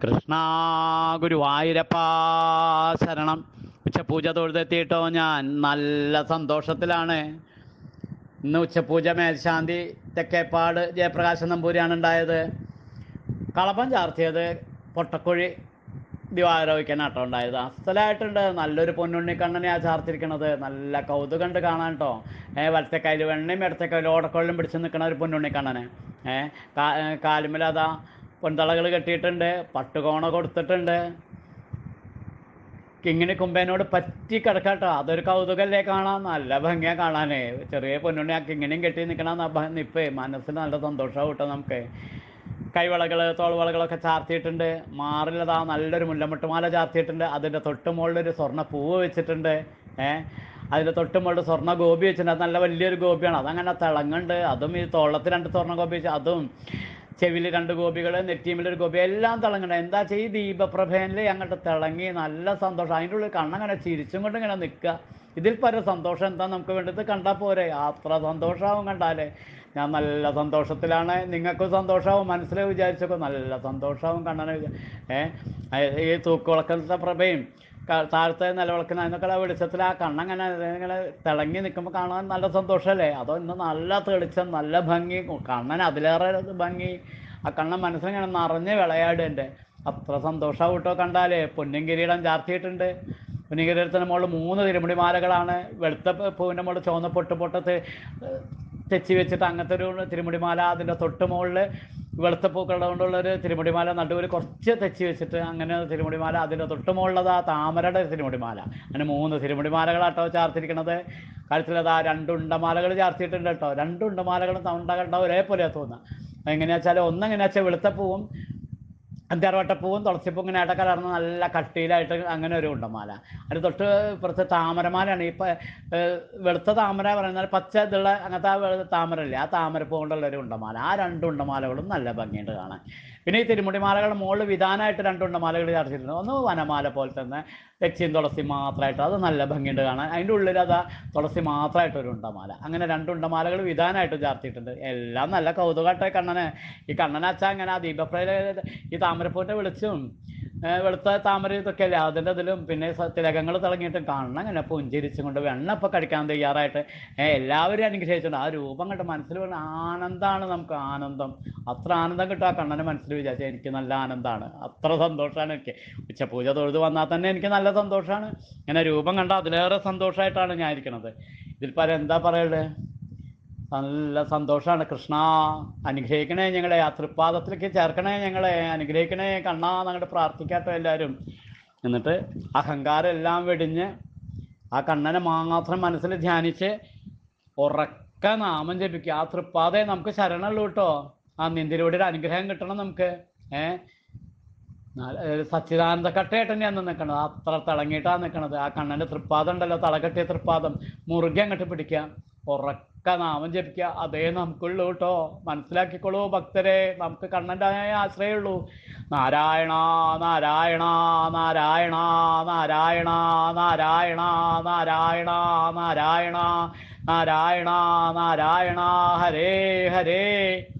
കൃഷ്ണ ഗുരുവായൂരപ്പ ശരണം ഉച്ചപൂജ തൊഴുതെത്തിയിട്ടോ ഞാൻ നല്ല സന്തോഷത്തിലാണ് ഇന്ന് ഉച്ചപൂജ മേൽശാന്തി തെക്കേപ്പാട് ജയപ്രകാശ് നമ്പൂരിയാണ് ഉണ്ടായത് കളപ്പം ചാർത്തിയത് പൊട്ടക്കുഴി ദിവാരോഗ്യനാട്ടോ ഉണ്ടായത് അസ്ഥലായിട്ടുണ്ട് നല്ലൊരു പൊന്നുണ്ണി കണ്ണനെയാ ചാർത്തിരിക്കണത് നല്ല കൗതുകണ്ട് കാണാൻ കേട്ടോ ഏഹ് വലത്തെ കയ്യിൽ വെണ്ണയും ഇടത്തെ കയ്യിൽ ഓടക്കൊള്ളും പിടിച്ച് നിൽക്കണ ഒരു പൊന്നുണ്ണി കണ്ണന് ഏഹ് കാലുമലതാ പൊന്തളകൾ കെട്ടിയിട്ടുണ്ട് പട്ടുകോണ കൊടുത്തിട്ടുണ്ട് കിങ്ങിണി കുമ്പേനോട് പറ്റി കിടക്കാട്ടോ അതൊരു കൗതുകല്ലേ കാണാൻ നല്ല ഭംഗിയാ കാണാനേ ചെറിയ പൊന്നുണ്ണി ആ കിങ്ങിണിയും കെട്ടി നിൽക്കണ നിപ്പേ മനസ്സിന് നല്ല സന്തോഷമാവും കേട്ടോ നമുക്ക് കൈവളകൾ തോൾവളകളൊക്കെ ചാർത്തിയിട്ടുണ്ട് മാറിലതാ നല്ലൊരു മുല്ലമുട്ടുമാല ചാർത്തിയിട്ടുണ്ട് അതിൻ്റെ തൊട്ട് മുകളിൽ ഒരു സ്വർണ്ണ പൂവ് വെച്ചിട്ടുണ്ട് ഏഹ് അതിൻ്റെ തൊട്ട് മുകളിൽ സ്വർണ്ണ ഗോപി വെച്ചിട്ടുണ്ട് അത് നല്ല വലിയൊരു ഗോപിയാണ് അതങ്ങനെ തിളങ്ങുണ്ട് അതും ഈ തോളത്ത് രണ്ട് സ്വർണ്ണ ഗോപി വെച്ച് അതും ചെവിയിൽ രണ്ട് ഗോപികൾ നെറ്റിയുമിലൊരു ഗോപി എല്ലാം തിളങ്ങണ്ട എന്താ വെച്ചാൽ ഈ ദീപപ്രഭേനിൽ അങ്ങോട്ട് തിളങ്ങി നല്ല സന്തോഷം അതിൻ്റെ ഉള്ളിൽ കണ്ണങ്ങനെ ചിരിച്ചും കൊണ്ട് ഇങ്ങനെ നിൽക്കുക ഇതിൽ പര സന്തോഷം എന്താ നമുക്ക് വേണ്ടത് കണ്ടാൽ പോരെ അത്ര സന്തോഷമാവും കണ്ടാലേ ഞാൻ നല്ല സന്തോഷത്തിലാണ് നിങ്ങൾക്കും സന്തോഷമാവും മനസ്സിൽ വിചാരിച്ചൊക്കെ നല്ല സന്തോഷമാവും കണ്ണനെ ഏഹ് ഈ തൂക്കുവിളക്കത്തെ പ്രഭയും ക- താഴത്തെ നിലവിളക്കുന്ന അതിനൊക്കെ ആ വെളിച്ചത്തിൽ ആ കണ്ണങ്ങനെ ഇങ്ങനെ തിളങ്ങി നിൽക്കുമ്പോൾ കാണാൻ നല്ല സന്തോഷമല്ലേ അതോ ഇന്ന് നല്ല തെളിച്ചം നല്ല ഭംഗി കണ്ണൻ അതിലേറെ ഭംഗി ആ കണ്ണൻ മനസ്സിലിങ്ങനെ നിറഞ്ഞ് വിളയാടുണ്ട് അത്ര സന്തോഷമാവും കേട്ടോ കണ്ടാലേ പൊന്നും കിരീടം ചാർത്തിയിട്ടുണ്ട് പൊന്നും കിരീടത്തിന് മുകളിൽ മൂന്ന് തിരുമുടി മാലകളാണ് വെളുത്ത പ- പൂവിൻ്റെ മുകളിൽ ചുവന്ന പൊട്ട് പൊട്ടത്ത് തെച്ചി വെച്ചിട്ട് അങ്ങനത്തെ ഒരു തിരുമുടിമാല അതിൻ്റെ തൊട്ട് മുകളിൽ വെളുത്ത പൂക്കളുടെ കൊണ്ടുള്ള ഒരു തിരുമുടിമാല നടുവിൽ കുറച്ച് തെച്ചി വെച്ചിട്ട് അങ്ങനെ ഒരു തിരുമുടിമാല അതിൻ്റെ തൊട്ട് മുകളിലത് ആ താമരയുടെ തിരുമുടിമാല അങ്ങനെ മൂന്ന് തിരുമുടിമാലകളാട്ടോ ചാർത്തിരിക്കണത് കഴുത്തിലതാ രണ്ട് ഉണ്ടമാലകൾ ചാർത്തിയിട്ടുണ്ട് കേട്ടോ രണ്ട് ഉണ്ടമാലകളും ഉണ്ടകളുടെ ഒരേപോലെയാണ് തോന്നുക എങ്ങനെയാ വെച്ചാൽ ഒന്നെങ്ങനെയാ വെച്ചാൽ വെളുത്ത പൂവും അഞ്ചാറുവട്ടപ്പൂവും തുളസിപ്പൂ ഇങ്ങനെ ആയിട്ട് കലർന്ന് നല്ല കട്ടിയിലായിട്ട് അങ്ങനെ ഒരു ഉണ്ടമാല അതിന് തൊട്ട് ഇപ്പുറത്ത് താമരമാലയാണ് ഈ പ- ഏഹ് വെളുത്ത താമര പറയുന്നത് പച്ച ഇതുള്ള അങ്ങനത്തെ ആ വെളു- താമരല്ലേ ആ താമരപ്പൂ കൊണ്ടുള്ള ഒരു ഉണ്ടമാല ആ രണ്ട് ഉണ്ടമാലകളും നല്ല ഭംഗിയുണ്ട് കാണാൻ പിന്നെ ഈ തിരുമുടിമാലകളുടെ മുകളിൽ വിധാനമായിട്ട് രണ്ട് ഉണ്ടമാലകൾ ചാർത്തിയിട്ടുണ്ട് ഒന്ന് വനമാല പോലെ തന്നെ തെച്ചിയും തുളസി മാത്രമായിട്ട് അത് നല്ല ഭംഗിയുണ്ട് കാണാൻ അതിൻ്റെ ഉള്ളിൽ അതാ തുളസി മാത്രമായിട്ട് ഒരു ഉണ്ടമാല അങ്ങനെ രണ്ട് ഉണ്ടമാലകൾ വിധാനമായിട്ട് ചാർത്തിയിട്ടുണ്ട് എല്ലാം നല്ല കൗതുകമായിട്ട് കണ്ണനെ ഈ കണ്ണനച്ച അങ്ങനെ ആ ദീപപ്രയ ഈ താമരപ്പൂവിൻ്റെ വെളിച്ചും ഏഹ് വെളുത്ത താമര ഇതൊക്കെ അല്ലേ അതിൻ്റെ ഇതിലും പിന്നെ സ- തിലകങ്ങൾ തിളങ്ങിയിട്ടും കണ്ണൻ അങ്ങനെ പുഞ്ചിരിച്ചും കൊണ്ട് വെണ്ണ ഇപ്പം കടിക്കാൻ തയ്യാറായിട്ട് ഏഹ് എല്ലാവരും അനുഗ്രഹിച്ചിട്ടുണ്ട് ആ രൂപം കണ്ട് മനസ്സിൽ വീണ ആനന്ദമാണ് നമുക്ക് ആനന്ദം അത്ര ആനന്ദം കിട്ടും ആ കണ്ണൻ്റെ മനസ്സിൽ വിചാരിച്ചാൽ എനിക്ക് നല്ല ആനന്ദമാണ് അത്ര സന്തോഷമാണ് എനിക്ക് ഉച്ചപൂജ തൊഴുത് വന്നാൽ തന്നെ എനിക്ക് നല്ല സന്തോഷമാണ് ഇങ്ങനെ രൂപം കണ്ട അതിലേറെ സന്തോഷമായിട്ടാണ് ഞാൻ ഇരിക്കുന്നത് ഇതിൽ പരം എന്താ പറയുള്ളത് നല്ല സന്തോഷമാണ് കൃഷ്ണ അനുഗ്രഹിക്കണേ ഞങ്ങളെ ആ തൃപ്പാദത്തിലേക്ക് ചേർക്കണേ ഞങ്ങളെ അനുഗ്രഹിക്കണേ കണ്ണാ അങ്ങോട്ട് പ്രാർത്ഥിക്കാട്ടോ എല്ലാവരും എന്നിട്ട് അഹങ്കാരം എല്ലാം വെടിഞ്ഞ് ആ കണ്ണനെ മാത്രം മനസ്സിൽ ധ്യാനിച്ച് ഉറക്ക നാമം ജപിക്കുക ആ തൃപ്പാതയെ നമുക്ക് ശരണുള്ളൂ കേട്ടോ ആ നിന്തിലൂടെ ഒരു അനുഗ്രഹം കിട്ടണം നമുക്ക് ഏഹ് സച്ചിദാനന്ദ കട്ടയായിട്ട് തന്നെയാണ് നിൽക്കണത് അത്ര തിളങ്ങിയിട്ടാണ് നിൽക്കണത് ആ കണ്ണൻ്റെ തൃപ്പാദം ഉണ്ടല്ലോ തളകെട്ടിയ തൃപ്പാദം മുറുകെ അങ്ങോട്ട് പിടിക്കുക ഉറക്ക നാമം ജപിക്കുക അതേ നമുക്കുള്ളൂ കേട്ടോ മനസ്സിലാക്കിക്കോളൂ ഭക്തരെ നമുക്ക് കണ്ണൻ്റെ ആശ്രയമുള്ളൂ നാരായണ നാരായണ നാരായണ നാരായണ നാരായണ നാരായണ നാരായണ നാരായണ നാരായണ ഹരേ ഹരേ